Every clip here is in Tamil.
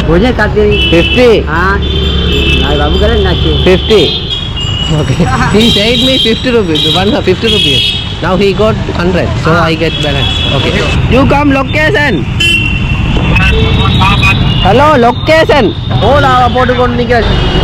मुझे खाते ஃபிஃப்டி हाँ भाई बाबू करे नाचे fifty okay he paid me 50 rupees one 50 rupees now he got 100 so i get balance okay you come location hello location ஓலாவை போட்டு கொண்டு நிக்க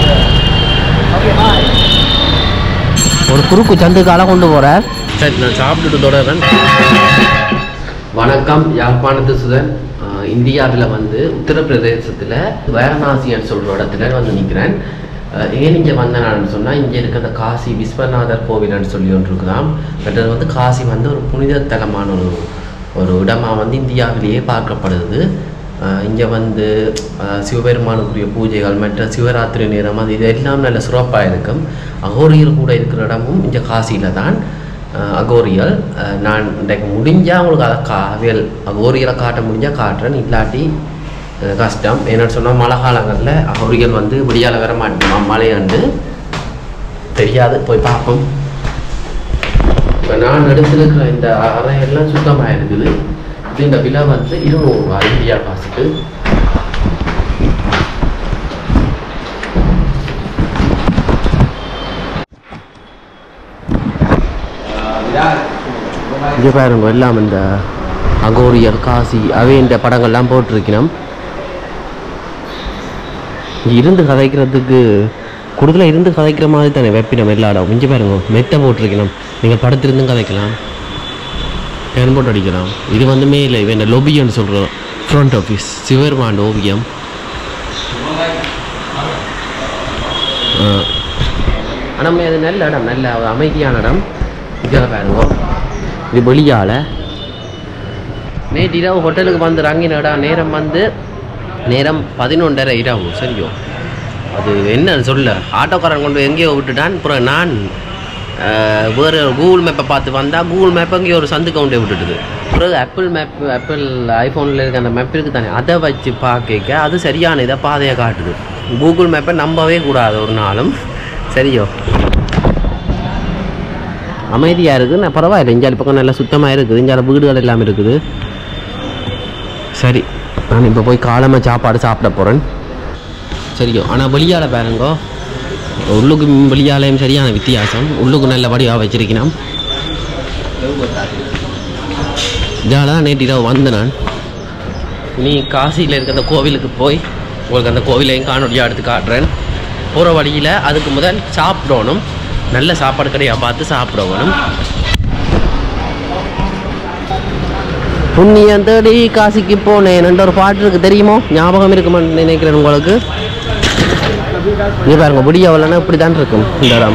ஒரு குறுக்கு சந்துக்கால கொண்டு போறார் சரி நான் சாப்பிட்டுட்டு தொடர்றேன் வணக்கம் யாழ்ப்பாணத்து சுதன் இந்தியாவில் வந்து உத்தரப்பிரதேசத்தில் வாரணாசின்னு சொல்கிற இடத்துல வந்து நிற்கிறேன் அஹ் ஏன் இங்கே வந்தேன்னு சொன்னால் இங்கே இருக்க அந்த காசி விஸ்வநாதர் கோவில்னு சொல்லி ஒன்று இருக்குதாம் மற்றது வந்து காசி வந்து ஒரு புனித தலமான ஒரு ஒரு இடமா வந்து இந்தியாவிலேயே பார்க்கப்படுது இங்கே வந்து அஹ், சிவபெருமானுக்குரிய பூஜைகள் மற்ற சிவராத்திரி நேரம் அது இது எல்லாம் நல்ல சிறப்பாக இருக்கும் அகோரியர் கூட இருக்கிற இடமும் இங்கே காசியில் தான் அஹ், அகோரியல் அஹ், நான் இன்றைக்கு முடிஞ்சால் உங்களுக்கு அதை காவியல் அகோரியலை காட்ட முடிஞ்சால் காட்டுறேன் இல்லாட்டி அஹ், கஷ்டம் என்னன்னு சொன்னால் மழை காலங்களில் அகோரியல் வந்து விடியால வர மாட்டோமா மழையாண்டு தெரியாது போய் பார்ப்போம் இப்போ நான் எடுத்துருக்கிற இந்த அறையெல்லாம் சுத்தமாக இருக்குது இது இந்த விலை வந்து இருநூறுவா இந்தியா காசுக்கு இங்கே பாருங்க எல்லாம் இந்த அகோரியர் காசி அவை இந்த படங்கள்லாம் போட்டிருக்கணும் இங்க இருந்து கதைக்கிறதுக்கு கூடுதலாக இருந்து கதைக்கிற மாதிரி தானே வெப்பினம் எல்லா இடம் இங்கே பாருங்க மெத்த போட்டிருக்கணும் நீங்கள் படுத்திருந்தும் கதைக்கலாம் ஃபேன் போட்டு அடிக்கலாம் இது வந்து மேலே இவன் லொபியன்னு சொல்கிறோம் ஃப்ரண்ட் ஆஃபீஸ் சிவர்மாண்ட் ஓவியம் ஆனால் அது நல்ல இடம் நல்ல ஒரு அமைதியான இடம் இதில் பாருங்க இது வெளியால் நேற்று இரவு ஹோட்டலுக்கு வந்து இறங்கினடா நேரம் வந்து நேரம் பதினொன்றரை இரவு சரியோ அது என்னன்னு சொல்ல ஆட்டோக்காரன் கொண்டு போய் எங்கேயோ விட்டுட்டான் அப்புறம் நான் அஹ், வேறு கூகுள் மேப்பை பார்த்து வந்தால் கூகுள் மேப் எங்கேயோ ஒரு சந்து கொண்டே விட்டுட்டுது பிறகு ஆப்பிள் மேப் ஆப்பிள் ஐஃபோனில் இருக்க அந்த மேப் இருக்குது தானே அதை வச்சு பார்க்க அது சரியான இதை பாதையை காட்டுது கூகுள் மேப்பை நம்பவே கூடாது ஒரு நாளும் சரியோ அமைதியாக இருக்குது நான் பரவாயில்ல இஞ்சாலி பக்கம் நல்லா சுத்தமாக இருக்குது இஞ்சால வீடுகள் எல்லாம் இருக்குது சரி நான் இப்போ போய் காலமாக சாப்பாடு சாப்பிட போகிறேன் சரியோ ஆனால் வெளியால் பாருங்கோ உள்ளுக்கு வெளியாலையும் சரியான வித்தியாசம் உள்ளுக்கு நல்ல வடிவாக வச்சிருக்கணும் இதால தான் நேற்று இரவு வந்தேன் நான் நீ காசியில் இருக்க அந்த கோவிலுக்கு போய் உங்களுக்கு அந்த கோவிலையும் காணொலியாக எடுத்து காட்டுறேன் போகிற வழியில் அதுக்கு முதல் சாப்பிடணும் நல்ல சாப்பாடு கடையாக பார்த்து சாப்பிடணும் புண்ணியம் தேடி காசிக்கு போனேன் என்ற ஒரு பாட்டு இருக்கு தெரியுமோ ஞாபகம் இருக்குமான்னு நினைக்கிறேன் உங்களுக்கு இங்கே பாருங்க விடியவலன்னா இப்படி தான் இருக்கும் இந்த இடம்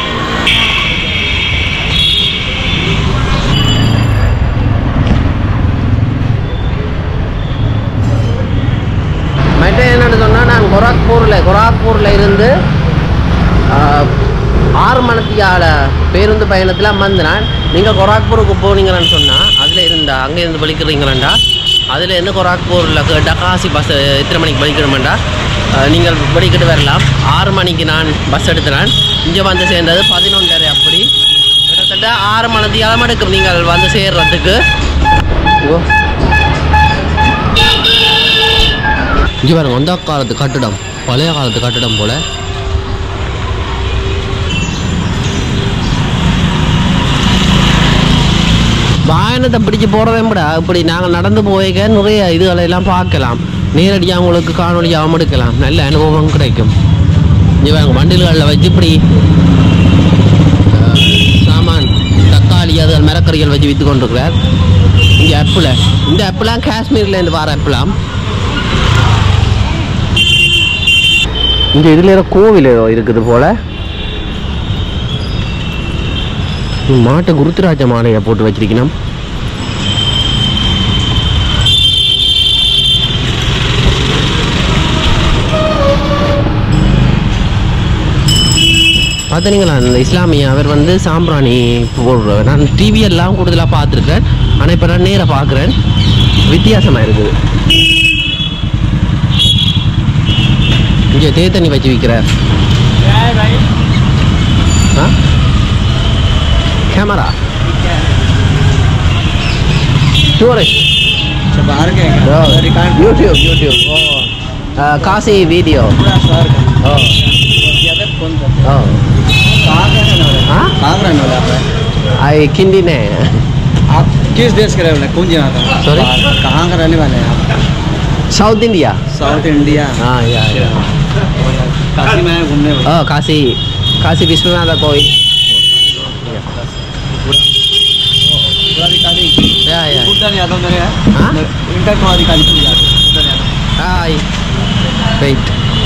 மற்ற என்னன்னு சொன்னால் நான் கொராக்பூரில் கொராக்பூரில் இருந்து ஆஹ், ஆறு மணத்தியால பேருந்து பயணத்தில் வந்தேன் நீங்கள் கொராக்பூருக்கு போனீங்கன்னு சொன்னால் அதில் இருந்தா அங்கே இருந்து வலிக்கிறீங்களா அதில் இருந்து கொராக்பூரில் கேட்டால் காசி பஸ் எத்தனை மணிக்கு வலிக்கணுமெண்டா நீங்கள் வலிக்கிட்டு வரலாம் ஆறு மணிக்கு நான் பஸ் எடுத்துனேன் இங்கே வந்து சேர்ந்தது பதினொன்றரை அப்படி கிட்டத்தட்ட ஆறு மணத்தியாலம் எடுக்கும் நீங்கள் வந்து சேர்றதுக்கு ஓ இங்கே பாருங்க அந்த காலத்து கட்டிடம் பழைய காலத்து கட்டிடம் போல வாகனத்தை பிடிச்சு போகிறதை விட இப்படி நாங்கள் நடந்து போய்க்க நிறைய இதுகளை எல்லாம் பார்க்கலாம் நேரடியாக உங்களுக்கு காணொலியாகவும் எடுக்கலாம் நல்ல அனுபவம் கிடைக்கும் இங்கே பாருங்க வண்டில்களில் வச்சு இப்படி அஹ், சாமான் தக்காளி அது மரக்கறிகள் வச்சு விற்று கொண்டிருக்கிறார் இங்கே ஆப்பிள் இந்த ஆப்பிளாம் காஷ்மீர்லேருந்து வர ஆப்பிளாம் இங்கே இதில் ஏதோ கோவில் ஏதோ இருக்குது போல மாட்டை குருத்துராஜ மாலையை போட்டு வச்சிருக்கணும் பார்த்தீங்களா இந்த இஸ்லாமிய அவர் வந்து சாம்பிராணி போடுறவர் நான் டிவி எல்லாம் கூடுதலாக பார்த்துருக்கேன் ஆனால் இப்போ நான் நேராக பார்க்குறேன் வித்தியாசமாக இருக்குது இங்கே தேத்தண்ணி வச்சு விற்கிறார் ஆ कैमरा टूरिस्ट बाहर के यूट्यूब यूट्यूब ओ காசி வீடியோ ஓ ஓ हाँ? आई किंडी ने आप किस देश के रहने वाले कौन जिला था Sorry? कहाँ का रहने वाले हैं आप साउथ इंडिया साउथ इंडिया हाँ या या काशी में घूमने वाले हाँ काशी काशी विश्वनाथ कोई उत्तराधिकारी या या बुद्धा नहीं आता मेरे हाँ? इंटर को अधिकारी को याद है, बुद्धा नहीं आता हाय வெயிட்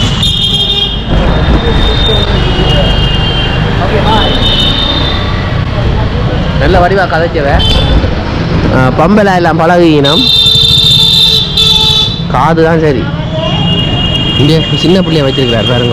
நல்ல வடிவா கதைச்சவ பம்பலை எல்லாம் பழகினோம் காது தான் சரி இங்கே சின்ன பிள்ளைய வச்சிருக்கிறார் பாருங்க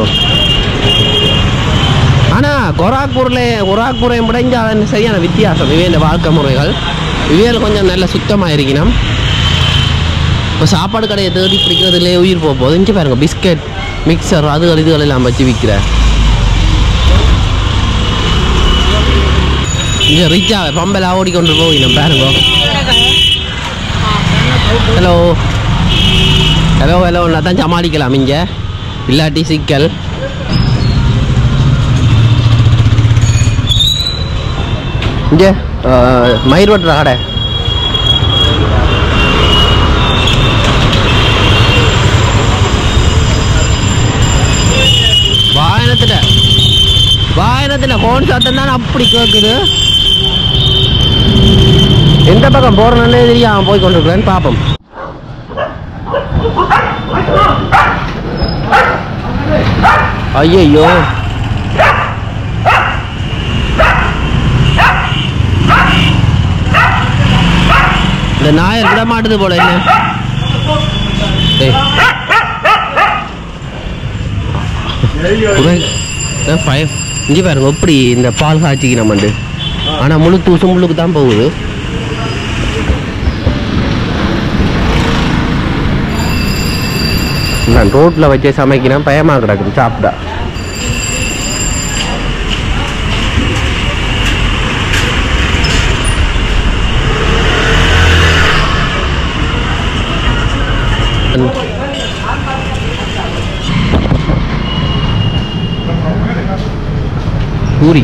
ஆனால் கொராக்பூரில் கொராக்பூரை விட இங்கே அதன் சரியான வித்தியாசம் இவே இந்த வாழ்க்கை முறைகள் இவையில் கொஞ்சம் நல்ல சுத்தமாக இருக்கணும் இப்போ சாப்பாடு கடையை தேடி பிடிக்கிறதுலே உயிர் போக போகுது இங்கே பாருங்க பிஸ்கட் மிக்சர் அது இதுகள் எல்லாம் வச்சு விற்கிற இங்கே ரிச்சாக பம்பல ஓடிக்கொண்டு போகணும் பாருங்க ஹலோ ஹலோ ஹலோ நான் தான் சமாளிக்கலாம் இங்கே இல்லாட்டி சிக்கல் இங்கே மயிர் வெட்டுற கடை வாயனத்துல வாயனத்துல ஹோன் சத்தம் தானே அப்படி கேட்குது எந்த பக்கம் போறனாலே தெரியாம போய் கொண்டிருக்கிறேன்னு பார்ப்போம் ஐயோ இந்த நாயர் விட மாட்டுது போல என்ன டேய் ஃபைவ் இங்கே பாருங்க எப்படி இந்த பால் காய்ச்சிக்கு நம்மண்டு ஆனால் முழு தூசு முள்ளுக்கு தான் போகுது நான் ரோட்டில் வச்சு சமைக்கிறேன் பயமாக கிடக்குது சாப்பிட்டா பூரி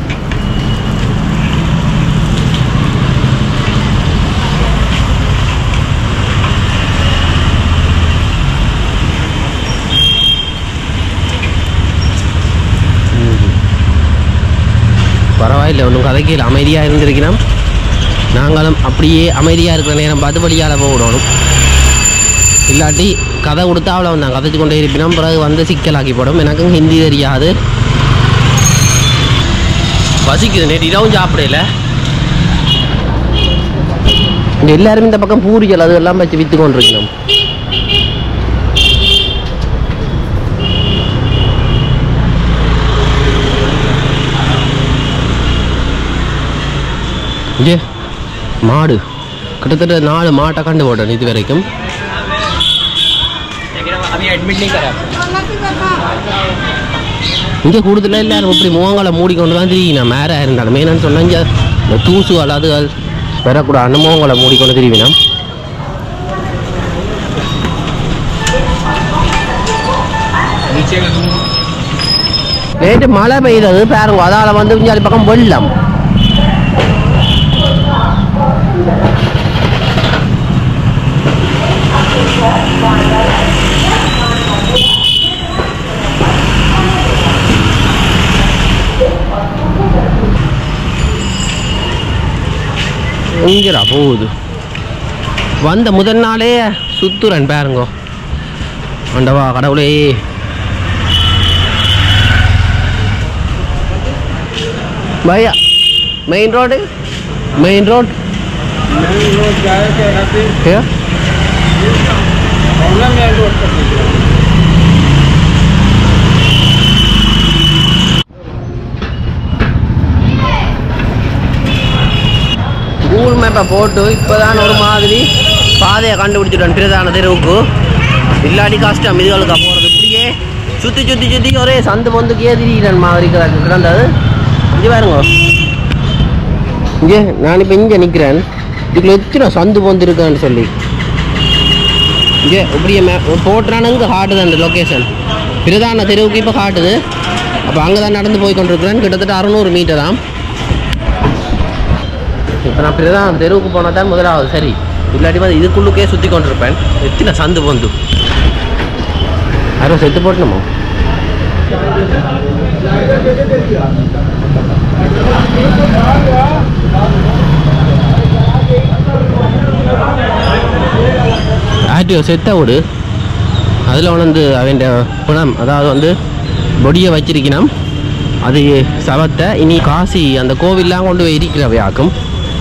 பரவாயில்லை ஒன்றும் கதைக்கல அமைதியாக இருந்திருக்கணும் நாங்களும் அப்படியே அமைதியாக இருக்கிற நேரம் பார்த்து வழியால் போகணும் இல்லாட்டி கதை கொடுத்தா அவ்வளோ நான் கதைச்சு கொண்டே இருப்பினோம் பிறகு வந்து சிக்கலாக்கி போடும் எனக்கும் ஹிந்தி தெரியாது பசிக்குது நேற்று இரவும் சாப்பிடல இங்கே எல்லாரும் இந்த பக்கம் பூரிகள் அது எல்லாம் வச்சு விற்று கொண்டிருக்கணும் இங்கே மாடு கிட்டத்தட்ட நாலு மாட்டை கண்டு போட்டேன் இது வரைக்கும் अभी एडमिट नहीं करा இங்கே கூடுதலாக எல்லாரும் இப்படி முகங்களை மூடிக்கொண்டு தான் திரிவினா மேரா இருந்தாலும் மெயினான்னு சொன்னால் இங்கே இந்த தூசுகள் அதுகள் பெறக்கூடாது முகங்களை மூடிக்கொண்டு திரிவினா नीचे का तुम நேற்று மழை பெய்தது பாருங்க அதால் வந்து இஞ்சாலி பக்கம் வெள்ளம் எங்கடா போகுது வந்த முதல் நாளே சுத்துறேன் பாருங்க ஆண்டவா கடவுளே भैया मेन रोड है मेन रोड रोड जाए के रहते है प्रॉब्लम है रोड पर கூகுள் மேப்பை போட்டு இப்போதான் ஒரு மாதிரி பாதையை கண்டுபிடிச்சிட்டேன் பிரதான தெருவுக்கு இல்லாட்டி கஷ்டம் இதுகளுக்கா போகிறது இப்படியே சுற்றி சுற்றி சுற்றி ஒரே சந்து பொந்துக்கு ஏதிரிக்கிறேன் மாதிரி கிடக்கு கிடந்தது இங்கே பாருங்க இங்கே நான் இப்போ இங்கே நிற்கிறேன் இதுக்குள்ள எத்தனை சந்து பொந்து இருக்குன்னு சொல்லி இங்கே இப்படியே மே போட்டுறானுங்க காட்டுது அந்த லொக்கேஷன் பிரதான தெருவுக்கு இப்போ காட்டுது அப்போ அங்கே தான் நடந்து போய் கொண்டிருக்கிறேன் கிட்டத்தட்ட அறநூறு மீட்டராம் இப்போ நான் பிரதான தெருவுக்கு போனால் தான் முதலாவது சரி இல்லாட்டி வந்து இதுக்குள்ளுக்கே சுற்றி கொண்டிருப்பேன் எத்தனை சந்து வந்து யாரும் செத்து போட்டணுமோ ஆக்டிவ் செத்த விடு அதில் வந்து அவன் புணம் அதாவது வந்து பொடியை வச்சிருக்கணும் அது சவத்தை இனி காசி அந்த கோவில்லாம் கொண்டு போய் இருக்கிறவை ஆக்கும்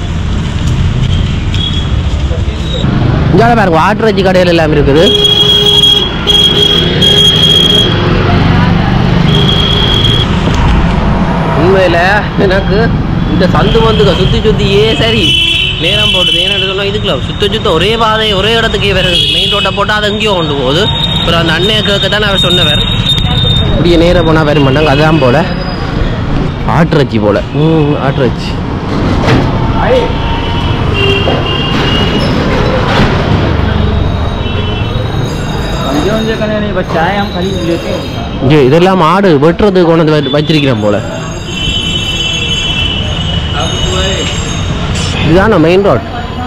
இங்கே பாருங்க ஆட்டுறச்சி கடையில் எல்லாம் இருக்குது உண்மையில் எனக்கு இந்த சந்து வந்துக்க சுற்றி சுற்றியே சரி நேரம் போட்டுது ஏன்னு சொன்னால் இதுக்குள்ள சுத்த சுத்த ஒரே பாதை ஒரே இடத்துக்கே வருது மெயின் ரோட்டை போட்டால் அது எங்கேயோ கொண்டு போகுது அப்புறம் அந்த அண்ணையை கேட்க தான் அவர் சொன்னவர் இப்படியே நேராக போனால் வர மாட்டாங்க அதுதான் போல ஆட்டுறச்சி போல ம் ஆட்டுறச்சி समझो जो करने नहीं बच्चा है हम खरीद लेते हैं இங்கே இதெல்லாம் ஆடு வெட்டுறதுக்கு கொண்டு வந்து வச்சிருக்கிறேன் போல இதுதானே மெயின் ரோட்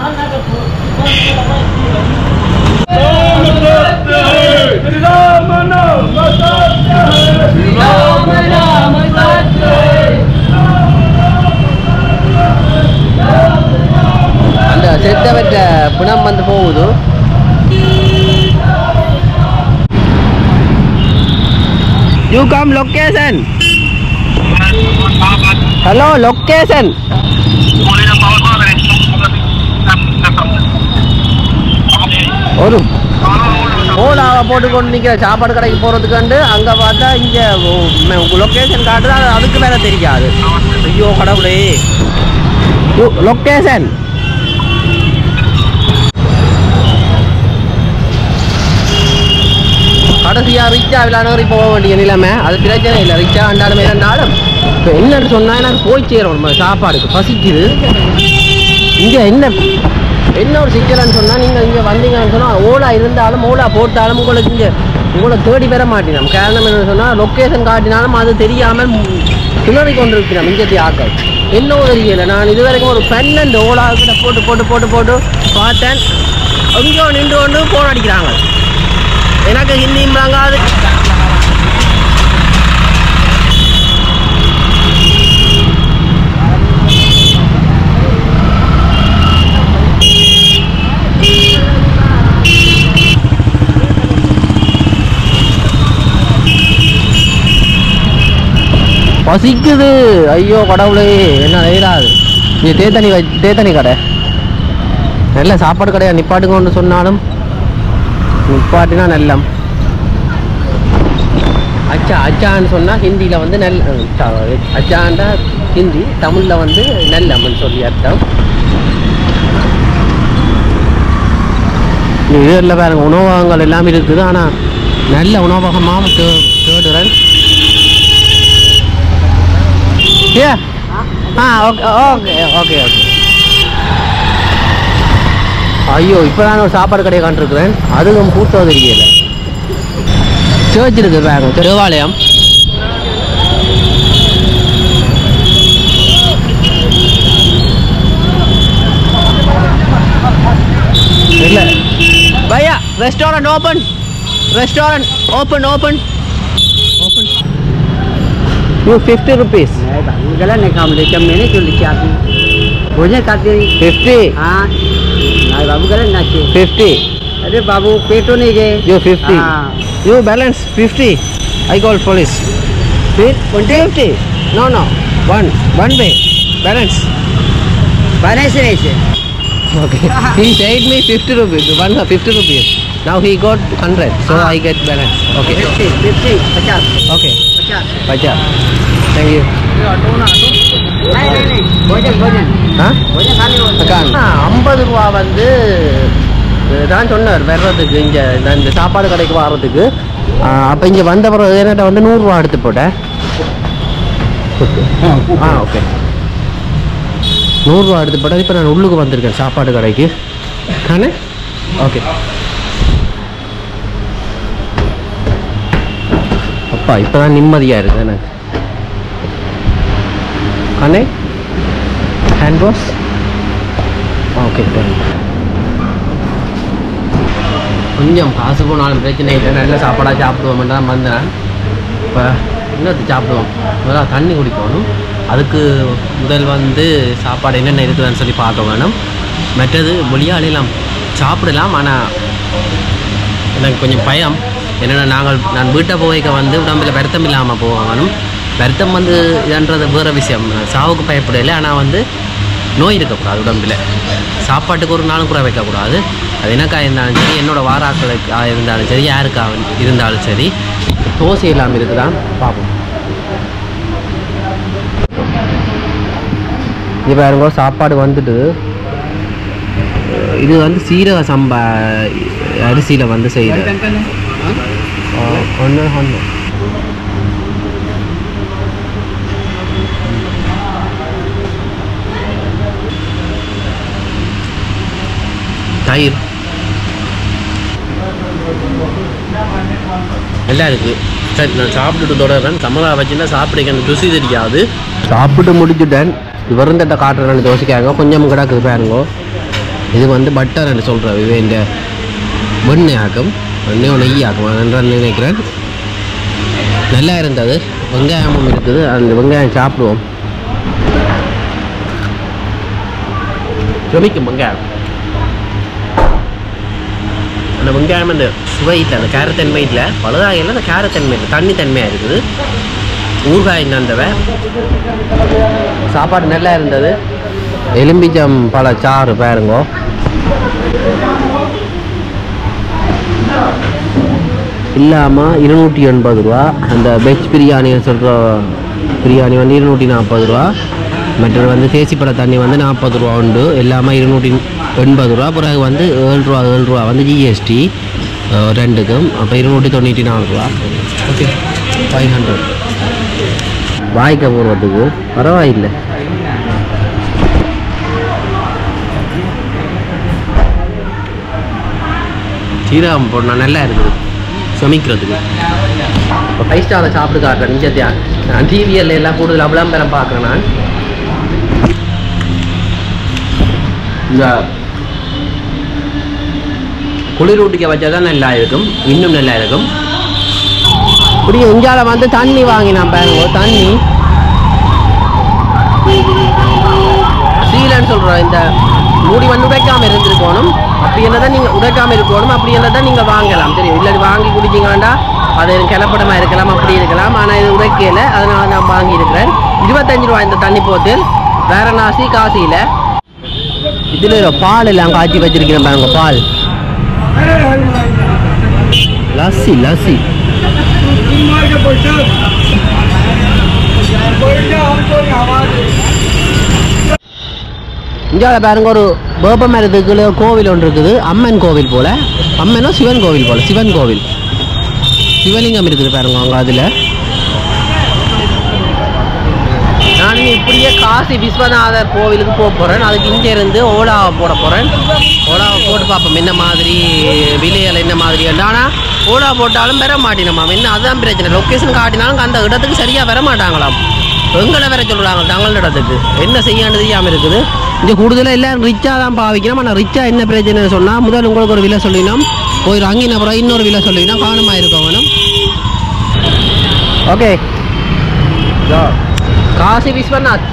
அந்த செத்த வெட்ட பிணம் வந்து போகுது you come location hello location ஒரு ஓலாவை போட்டுக்கொண்டு நிற்கிற சாப்பாடு கடைக்கு போகிறதுக்கு அங்கே பார்த்தா இங்கே லொக்கேஷன் காட்டுது அது அதுக்கு மேலே தெரியாது ஐயோ கடவுளே லொக்கேஷன் கடைசியாக ரிச்சா விளையாடுறி போக வேண்டிய நிலைமை அது பிரச்சனை இல்லை ரிச்சா ஆண்டாலும் இரண்டாலும் இப்போ என்னன்னு சொன்னா எனக்கு போய் சேரும் நம்ம சாப்பாடுக்கு பசிக்குது இங்கே என்ன என்ன ஒரு சிக்கல்னு சொன்னால் நீங்கள் இங்கே வந்தீங்கன்னு சொன்னால் ஓலா இருந்தாலும் ஓலா போட்டாலும் உங்களுக்கு இங்கே உங்களை தேடி பெற மாட்டேன் காரணம் என்ன சொன்னால் லொக்கேஷன் காட்டினாலும் அது தெரியாமல் கிளறி கொண்டிருக்கிறோம் இங்கே ஆக்கள் என்ன தெரியல நான் இது வரைக்கும் ஒரு பன்னெண்டு ஓலா கிட்ட போட்டு போட்டு போட்டு போட்டு பார்த்தேன் எங்கேயோ நின்று கொண்டு ஃபோன் அடிக்கிறாங்க எனக்கு ஹிந்தியும் விளங்காது பசிக்குது ஐயோ கடவுளே என்ன நேராது இது தேத்தனி வை தேத்தனி கடை நல்ல சாப்பாடு கடையா நிப்பாட்டுங்கன்னு சொன்னாலும் நிப்பாட்டினா நல்லம் அச்சா அச்சான்னு சொன்னால் ஹிந்தியில் வந்து நெல் அச்சாண்டா ஹிந்தி தமிழில் வந்து நல்லம்னு சொல்லி அர்த்தம் இதில் பாருங்க உணவகங்கள் எல்லாம் இருக்குது ஆனால் நல்ல உணவகமாக தே தேடுறேன் ஏ ஆ ஓகே ஓகே ஓகே ஓகே ஐயோ இப்போ நான் ஒரு சாப்பாடு கடையை காண்டிருக்கிறேன் அதுவும் கூட்டம் தெரியல சர்ச் இருக்கு பாருங்க தேவாலயம் இல்ல பையா restaurant open restaurant open open open you fifty rupees नहीं बाबू गलत नहीं काम लेके मैंने क्यों लिखी आपने भोजन खाते नहीं ஃபிஃப்டி हाँ नहीं बाबू गलत ना किए ஃபிஃப்டி अरे बाबू पेटो नहीं गए யூ ஃபிஃப்டி हाँ you balance fifty I call police fifty no no one one way balance बने से नहीं से Okay. he paid me 50 rupees, one 50 rupees. Now he got 100, so I get balance. Okay. Fifty fifty पचास Okay. पचास Pacha. Thank you. नहीं नहीं नहीं भोजन भोजन Huh? भोजन खाने को ஐம்பது ரூபா வந்து தான் சொன்னார் வர்றதுக்கு இங்கே நான் இந்த சாப்பாடு கடைக்கு வர்றதுக்கு அப்போ இங்கே வந்த பிறகு என்கிட்ட வந்து நூறுரூவா எடுத்து போட்டேன் ஆ ஓகே நூறுரூவா எடுத்து போட்டேன் இப்போ நான் உள்ளுக்கு வந்திருக்கேன் சாப்பாடு கடைக்கு தானே ஓகே அப்பா இப்பதான் நிம்மதியா இருக்கு எனக்கு அண்ணே ஹேண்ட் வாஷ் ஓகே கொஞ்சம் காசு போனாலும் பிரச்சனை இல்லை நல்ல சாப்பாடாக சாப்பிடுவோம் தான் வந்தேன் இப்போ இன்னத்து சாப்பிடுவோம் முதல்ல தண்ணி குடிக்கணும் அதுக்கு முதல் வந்து சாப்பாடு என்னென்ன இருக்குதுன்னு சொல்லி பார்க்க வேணும் மற்றது மொழியாளெல்லாம் சாப்பிடலாம் ஆனால் எனக்கு கொஞ்சம் பயம் என்னென்னா நாங்கள் நான் வீட்டை போய்க்க வந்து உடம்புல வருத்தம் இல்லாமல் போகணும் வருத்தம் வந்து இதுன்றது வேறு விஷயம் சாவுக்கு பயப்படலை ஆனால் வந்து நோய் இருக்கக்கூடாது உடம்புல சாப்பாட்டுக்கு ஒரு நாளும் கூட வைக்கக்கூடாது அது எனக்காக இருந்தாலும் சரி என்னோட வாராக்களுக்காக இருந்தாலும் சரி யாருக்காக இருந்தாலும் சரி தோசை இல்லாமல் இருக்குதான் பார்ப்போம் இது பாருங்க சாப்பாடு வந்துட்டு இது வந்து சீரக சம்பா அரிசியில் வந்து செய்யுது ஒன்று ஒன்று தயிர் நல்லா இருக்கு சரி நான் சாப்பிட்டுட்டு தொடர்றேன் கமலா வச்சுன்னா சாப்பிடுங்க எனக்கு ருசி தெரியாது சாப்பிட்டு முடிச்சுட்டேன் விருந்தட்டை காட்டுறேன்னு யோசிக்காங்க கொஞ்சம் கிடக்குது பாருங்க இது வந்து பட்டர்னு சொல்கிறேன் இது இந்த வெண்ணெய் ஆக்கும் வெண்ணெய் நெய் ஆக்கும் என்று நினைக்கிறேன் நல்லா இருந்தது வெங்காயமும் இருக்குது அந்த வெங்காயம் சாப்பிடுவோம் சுமிக்கும் வெங்காயம் அந்த வெங்காயம் அந்த சுவை இல்லை அந்த காரத்தன்மை இல்லை பழுதாயில் அந்த காரத்தன்மை இல்லை தண்ணி தன்மையாக இருக்குது ஊறுகாய் நந்தவ சாப்பாடு நல்லா இருந்தது எலும்பிச்சம் பழ சாறு பாருங்கோ இல்லாமல் இருநூற்றி எண்பது ரூபா அந்த வெஜ் பிரியாணின்னு சொல்கிற பிரியாணி வந்து இருநூற்றி நாற்பது ரூபா மற்றது வந்து தேசிப்பழ தண்ணி வந்து நாற்பது ரூபா உண்டு எல்லாமே இருநூற்றி எண்பது ரூபா பிறகு வந்து ஏழு ரூபா ஏழு ரூபா வந்து ஜிஎஸ்டி ரெண்டுக்கும் அப்போ இருநூற்றி தொண்ணூற்றி நாலு ரூபா ஓகே ஃபைவ் ஹண்ட்ரட் வாய்க்க போடுறதுக்கு பரவாயில்லை சீரகம் போடணும் நல்லா இருக்குது சமைக்கிறதுக்கு இப்போ ஃபைவ் ஸ்டாரில் சாப்பிட்டு காட்டுறேன் நிஜத்தியா நான் டிவிஎல்ல எல்லாம் கூடுதல் விளம்பரம் பார்க்குறேன் நான் இந்த குளிரூட்டிக்க வச்சா தான் நல்லா இருக்கும் இன்னும் நல்லா இருக்கும் இப்படி இஞ்சால வந்து தண்ணி வாங்கினான் பாருங்க தண்ணி சீலன்னு சொல்கிறோம் இந்த மூடி வந்து உடைக்காம இருந்திருக்கணும் அப்படி என்னதான் நீங்கள் உடைக்காம இருக்கணும் அப்படி என்னதான் நீங்கள் வாங்கலாம் தெரியும் இல்லை வாங்கி குடிச்சிங்கண்டா அது கிளப்படமாக இருக்கலாம் அப்படி இருக்கலாம் ஆனால் இது உடைக்கல அதனால நான் வாங்கி இருக்கிறேன் இருபத்தஞ்சு ரூபா இந்த தண்ணி போத்தில் வேறநாசி காசியில் இதில் பால் எல்லாம் காய்ச்சி வச்சிருக்கிறேன் பாருங்க பால் லஸ்ஸி லஸ்ஸி இந்தியாவில் பாருங்க ஒரு வேப்ப மரத்துக்குள்ள கோவில் ஒன்று இருக்குது அம்மன் கோவில் போல அம்மனோ சிவன் கோவில் போல சிவன் கோவில் சிவலிங்கம் இருக்குது பாருங்க அவங்க அதில் நான் இப்படியே காசி விஸ்வநாதர் கோவிலுக்கு போக போகிறேன் அதுக்கு இங்கே இருந்து ஓலாவை போட போகிறேன் ஓலாவை போட்டு பார்ப்போம் என்ன மாதிரி விலைகள் என்ன மாதிரி ஆனால் ஓலா போட்டாலும் பெற மாட்டினோமா என்ன அதுதான் பிரச்சனை லொக்கேஷன் காட்டினாலும் அந்த இடத்துக்கு சரியாக வர மாட்டாங்களாம் எங்களை வேற சொல்கிறாங்க தங்களோட இடத்துக்கு என்ன செய்யான்னு தெரியாமல் இருக்குது இங்கே கூடுதலாக எல்லாரும் ரிச்சாக தான் பாவிக்கணும் ஆனால் ரிச்சாக என்ன பிரச்சனை சொன்னால் முதல் உங்களுக்கு ஒரு விலை சொல்லினோம் போய் அங்கின அப்புறம் இன்னொரு விலை சொல்லினோம் கவனமாக இருக்கோம் வேணும் ஓகே காசி விஸ்வநாத்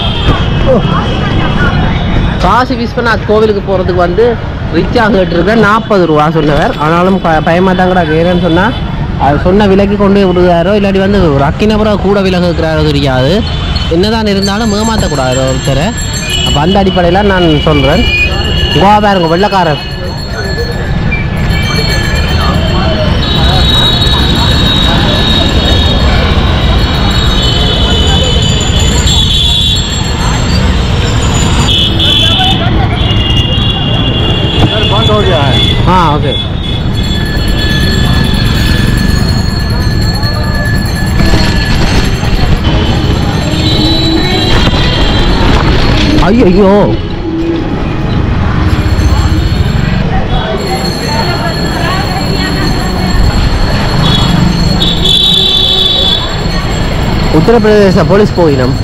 காசி விஸ்வநாத் கோவிலுக்கு போகிறதுக்கு வந்து ரிச்சாக கேட்டிருக்கேன் நாற்பது ரூபா சொன்னவர் ஆனாலும் ப பயமாக தான் கூட ஏன்னு சொன்னால் அது சொன்ன விலைக்கு கொண்டு போய் விடுறாரோ இல்லாட்டி வந்து ஒரு அக்கினபுரம் கூட விலை கேட்குறாரோ தெரியாது என்னதான் இருந்தாலும் ஏமாற்றக்கூடாது ஒருத்தரை அப்போ அந்த அடிப்படையில் நான் சொல்கிறேன் கோவா பாருங்க வெள்ளக்காரர் बंद हो गया है हाँ ओके ஐயோ ஐயோ உத்தரப்பிரதேச போலீஸ் போயினம்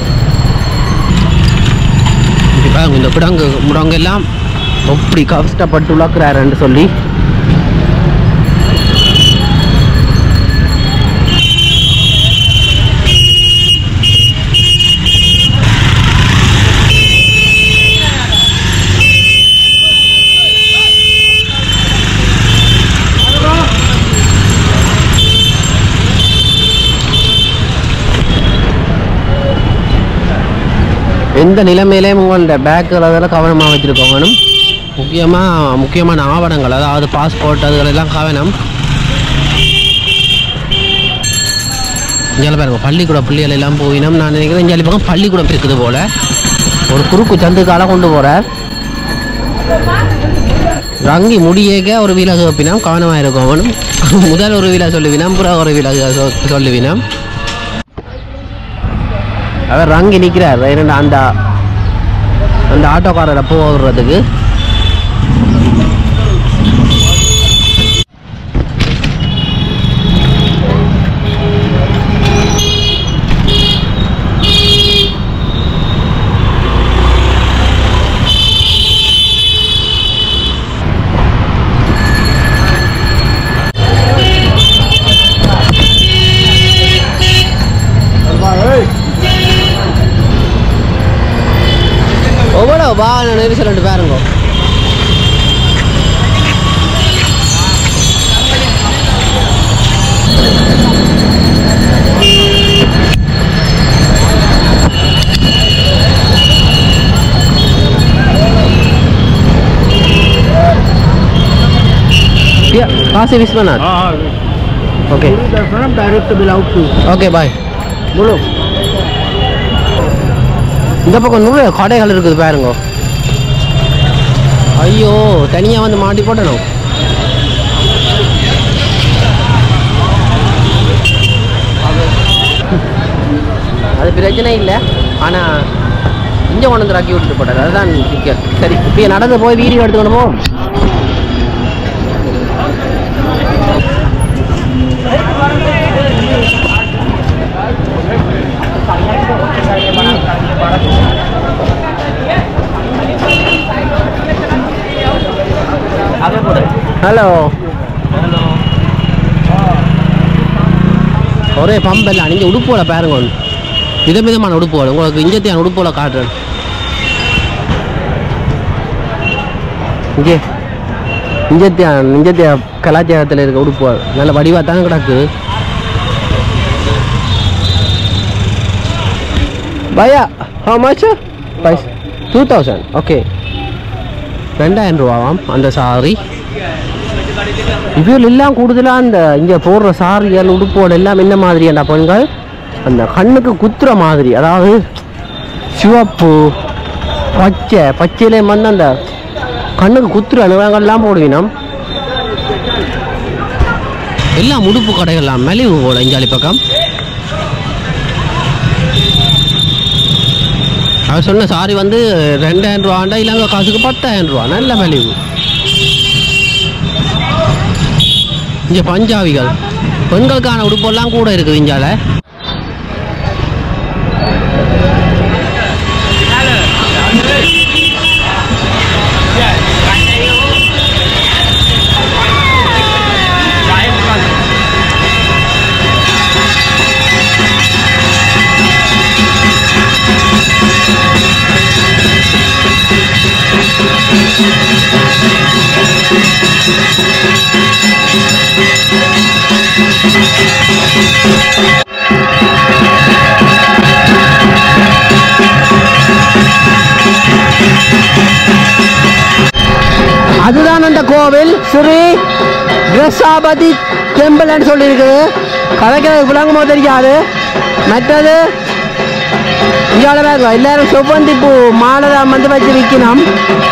இப்போ இந்த கிடங்கு முடங்கு எல்லாம் எப்படி கஷ்டப்பட்டு உழக்கிறாருன்னு சொல்லி எந்த நிலைமையிலையும் உங்களோட பேக்கில் அதெல்லாம் கவனமாக வச்சுருக்கோங்கணும் முக்கியமாக முக்கியமான ஆவணங்கள் அதாவது பாஸ்போர்ட் அதுகளெல்லாம் கவனம் இங்கே பாருங்க பள்ளிக்கூட பிள்ளைகள் எல்லாம் போயினோம் நான் நினைக்கிறேன் இங்கே பக்கம் பள்ளிக்கூடம் இருக்குது போல ஒரு குறுக்கு சந்துக்கால கொண்டு போகிறார் ரங்கி முடியேக்க ஒரு விலகு வைப்பினோம் கவனமாக இருக்கணும் முதல் ஒரு விலா சொல்லுவினோம் புறம் ஒரு விலகு சொ- சொல்லுவினோம் அவர் ரங்கி நிற்கிறார் இரண்டு அந்த அந்த ஆட்டோக்காரரை போகிறதுக்கு எவ்வளோ வாகன நெரிசல் ரெண்டு பாருங்க காசி விஸ்வநாத் हाँ हाँ ஓகே दर्शनम डायरेक्ट बिलाउट टू ஓகே பாய் बोलो இந்த பக்கம் நூறு கடைகள் இருக்குது பாருங்க ஐயோ தனியாக வந்து மாட்டி போட்டணும் அது பிரச்சனை இல்லை ஆனால் இங்கே கொண்டு வந்து ராக்கி விட்டுட்டு போட்டார் அதுதான் சிக்கல் சரி இப்போ நடந்து போய் வீடியோ எடுத்துக்கணும் போ ஹலோ ஒரே பம்பெல்லாம் நீங்கள் உடுப்போல பாருங்க ஒன்று விதவிதமான உடுப்புகள் உங்களுக்கு இஞ்சத்தியான உடுப்போல காட்டுறேன் இங்கே இஞ்சத்தியா இஞ்சத்திய கலாச்சாரத்தில் இருக்க உடுப்புகள் நல்ல வடிவாக தானே கிடக்கு பையா how much price two thousand okay ரெண்டாயிரம் ரூபாவாம் அந்த சாரி இதில் எல்லாம் கூடுதலாக அந்த இங்கே போடுற சாரிகள் உடுப்போடு எல்லாம் என்ன மாதிரியான பெண்கள் அந்த கண்ணுக்கு குத்துற மாதிரி அதாவது சிவப்பு பச்சை பச்சையிலே வந்து அந்த கண்ணுக்கு குத்துற நிறங்கள்லாம் போடுவினோம் எல்லாம் உடுப்பு கடைகள்லாம் மலிவு போல இஞ்சாலி பக்கம் அவர் சொன்ன சாரி வந்து ரெண்டாயிரம் ரூபாண்டா இலங்கை காசுக்கு பத்தாயிரம் ரூபா நல்ல மலிவு இங்கே பஞ்சாபிகள் பெண்களுக்கான உடுப்பெல்லாம் கூட இருக்குது இஞ்சால அதுதான் அந்த கோவில் ஸ்ரீ கிரசாபதி டெம்பிள்னு சொல்லியிருக்குது கதைக்கிறது விளங்குமோ தெரியாது மற்றது இங்கே பாருங்க எல்லாரும் செவ்வந்தி பூ மாலை தான் வந்து வச்சு விற்கணும்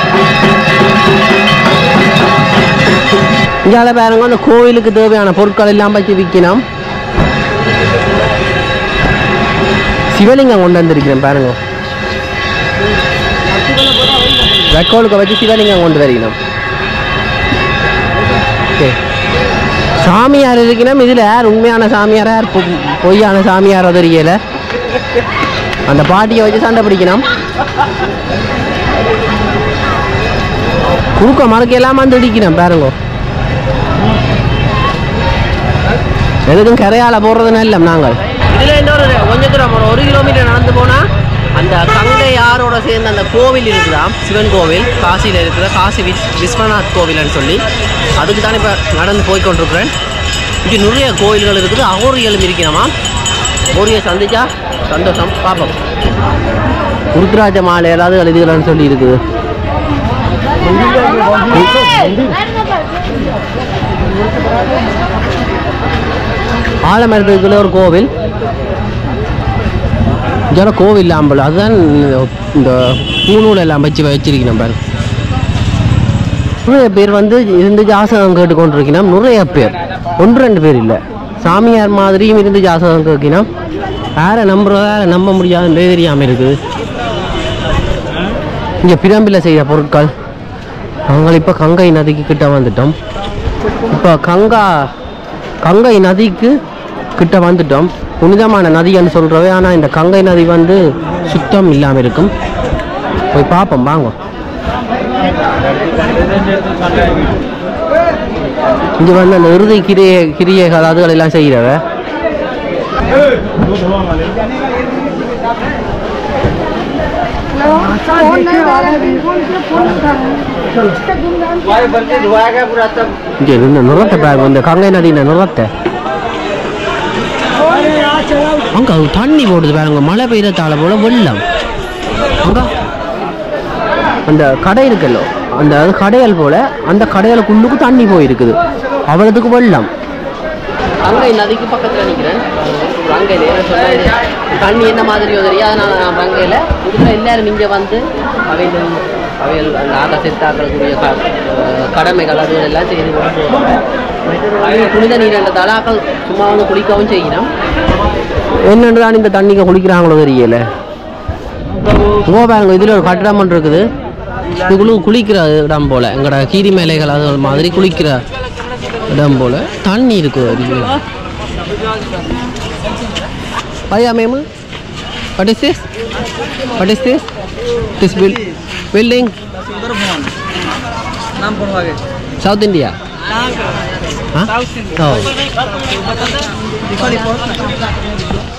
இங்கே பாருங்க அந்த கோவிலுக்கு தேவையான பொருட்கள் எல்லாம் வச்சு விற்கணும் சிவலிங்கம் கொண்டு வந்திருக்கிறேன் பாருங்க வெக்கோலுக்கு வச்சு சிவலிங்கம் கொண்டு வரணும் ஓகே சாமியார் இருக்கணும் இதுல யார் உண்மையான சாமியார் யார் பொ- பொய்யான சாமியாரோ தெரியல அந்த பாட்டியை வச்சு சண்டை பிடிக்கணும் குறுக்க மறக்கையெல்லாம் வந்து இடிக்கணும் பாருங்க எதுக்கும் கரையால போடுறது நல்ல நாங்கள் இதுல இன்னொரு கொஞ்சம் தூரம் ஒரு ஒரு கிலோமீட்டர் நடந்து போனா அந்த கங்கை யாரோட சேர்ந்த அந்த கோவில் இருக்குதாம் சிவன் கோவில் காசியில் இருக்கிற காசி விஸ் விஸ்வநாத் கோவில்னு சொல்லி அதுக்கு தான் இப்போ நடந்து போய் கொண்டிருக்கிறேன் இங்கே நிறைய கோயில்கள் இருக்குது அகோரிகளும் இருக்கணுமா அகோரியை சந்திச்சா சந்தோஷம் பார்ப்போம் உருத்ராஜ மாலை ஏதாவது எழுதுகளான்னு சொல்லி இருக்குது ஆலமரத்துக்குள்ள ஒரு கோவில் ஜன கோவில் ஆம்பல் அதுதான் இந்த பூநூல் எல்லாம் வச்சு வச்சிருக்கணும் பாரு நிறைய பேர் வந்து இருந்து ஜாசகம் கேட்டுக்கொண்டிருக்கணும் நிறைய பேர் ஒன்று ரெண்டு பேர் இல்லை சாமியார் மாதிரியும் இருந்து ஜாசகம் கேட்கணும் யாரை நம்புறதா யாரை நம்ப முடியாதுன்றே தெரியாமல் இருக்குது இங்கே பிரம்பில் செய்கிற பொருட்கள் நாங்கள் இப்போ கங்கை நதிக்கு கிட்ட வந்துட்டோம் இப்போ கங்கா கங்கை நதிக்கு கிட்ட வந்துட்டோம் புனிதமான நதின்னு சொல்கிறவே ஆனால் இந்த கங்கை நதி வந்து சுத்தம் இல்லாமல் இருக்கும் போய் பார்ப்போம் வாங்க இங்கே வந்து அந்த இறுதி கிரிய கிரியைகள் அதுகள் எல்லாம் செய்கிறவ இங்கே இந்த நுரத்தை பாருங்க இந்த கங்கை நதியின் நுரத்தை அங்க அது தண்ணி போடுது பாருங்க மழை பெய்யறதால போல வெள்ளம் அங்க அந்த கடை இருக்குல்ல அந்த அது கடையல் போல அந்த கடையலுக்குள்ளுக்கு தண்ணி போயிருக்குது அவ்வளவுக்கு வெள்ளம் கங்கை நதிக்கு பக்கத்தில் நிற்கிறேன் கங்கையில் தண்ணி என்ன மாதிரியோ தெரியாது நான் நான் கங்கையில் இதில் எல்லாரும் இங்கே வந்து அவைகள் அவைகள் அந்த ஆக செத்தாக்களுக்குரிய க அஹ் கடமைகள் அதுகள் எல்லாம் செய்து கொண்டு போவாங்க. மற்றது வந்து புனித நீர் என்ற தலாக்கள் சும்மா வந்து குளிக்கவும் செய்யணும் என்னென்று தான் இந்த தண்ணிக்கு குளிக்கிறாங்களோ தெரியல ஓ பாருங்க இதில் ஒரு கட்டிடம் ஒன்று இருக்குது இதுக்குள்ள குளிக்கிற இடம் போல எங்களோட கீரி மேலைகள் அது மாதிரி குளிக்கிற இடம் போல தண்ணி இருக்குது பையா ma'am what is this what is this this bill building South India हाँ? Oh.